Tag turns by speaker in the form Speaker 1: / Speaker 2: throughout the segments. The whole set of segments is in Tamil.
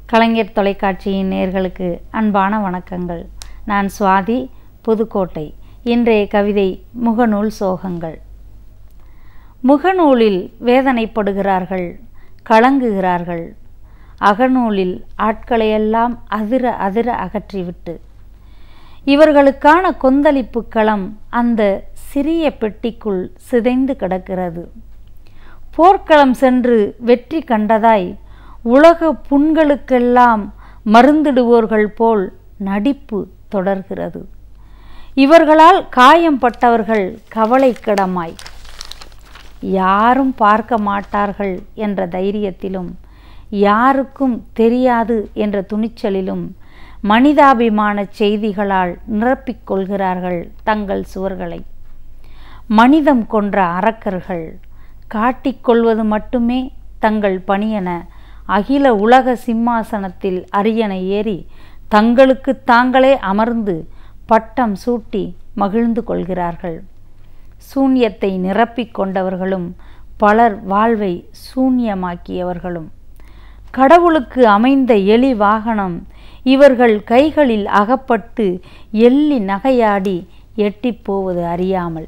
Speaker 1: கலைஞர் தொலைக்காட்சியின் நேர்களுக்கு அன்பான வணக்கங்கள் நான் சுவாதி புதுக்கோட்டை இன்றைய கவிதை முகநூல் சோகங்கள் முகநூலில் வேதனைப்படுகிறார்கள் கலங்குகிறார்கள் அகநூலில் ஆட்களையெல்லாம் அதிர அதிர அகற்றிவிட்டு இவர்களுக்கான கொந்தளிப்பு களம் அந்த சிறிய பெட்டிக்குள் சிதைந்து கிடக்கிறது போர்க்களம் சென்று வெற்றி கண்டதாய் உலக புண்களுக்கெல்லாம் மருந்திடுவோர்கள் போல் நடிப்பு தொடர்கிறது இவர்களால் காயம்பட்டவர்கள் கவலைக்கிடமாய் யாரும் பார்க்க மாட்டார்கள் என்ற தைரியத்திலும் யாருக்கும் தெரியாது என்ற துணிச்சலிலும் மனிதாபிமான செய்திகளால் நிரப்பிக் கொள்கிறார்கள் தங்கள் சுவர்களை மனிதம் கொன்ற அரக்கர்கள் காட்டிக்கொள்வது மட்டுமே தங்கள் பணியென அகில உலக சிம்மாசனத்தில் அரியணை ஏறி தங்களுக்கு தாங்களே அமர்ந்து பட்டம் சூட்டி மகிழ்ந்து கொள்கிறார்கள் சூன்யத்தை நிரப்பிக் கொண்டவர்களும் பலர் வாழ்வை சூன்யமாக்கியவர்களும் கடவுளுக்கு அமைந்த எலி வாகனம் இவர்கள் கைகளில் அகப்பட்டு எள்ளி நகையாடி எட்டிப் போவது அறியாமல்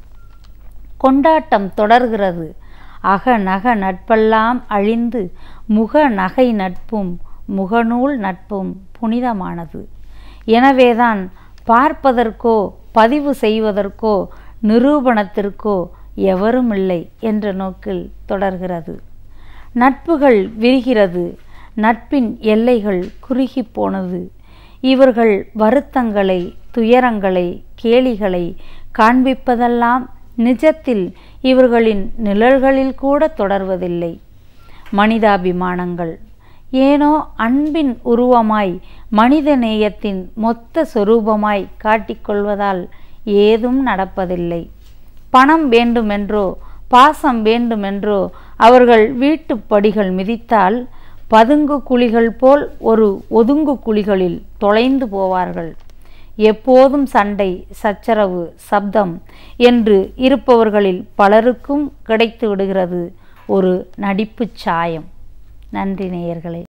Speaker 1: கொண்டாட்டம் தொடர்கிறது அக நக நட்பெல்லாம் அழிந்து முக நகை நட்பும் முகநூல் நட்பும் புனிதமானது எனவேதான் பார்ப்பதற்கோ பதிவு செய்வதற்கோ நிரூபணத்திற்கோ எவரும் இல்லை என்ற நோக்கில் தொடர்கிறது நட்புகள் விரிகிறது நட்பின் எல்லைகள் குறுகி போனது இவர்கள் வருத்தங்களை துயரங்களை கேலிகளை காண்பிப்பதெல்லாம் நிஜத்தில் இவர்களின் நிழல்களில் கூட தொடர்வதில்லை மனிதாபிமானங்கள் ஏனோ அன்பின் உருவமாய் மனித நேயத்தின் மொத்த சொரூபமாய் காட்டிக்கொள்வதால் ஏதும் நடப்பதில்லை பணம் வேண்டுமென்றோ பாசம் வேண்டுமென்றோ அவர்கள் வீட்டு படிகள் மிதித்தால் பதுங்கு குழிகள் போல் ஒரு ஒதுங்கு குழிகளில் தொலைந்து போவார்கள் எப்போதும் சண்டை சச்சரவு சப்தம் என்று இருப்பவர்களில் பலருக்கும் கிடைத்து விடுகிறது ஒரு நடிப்புச் சாயம் நன்றி நேயர்களே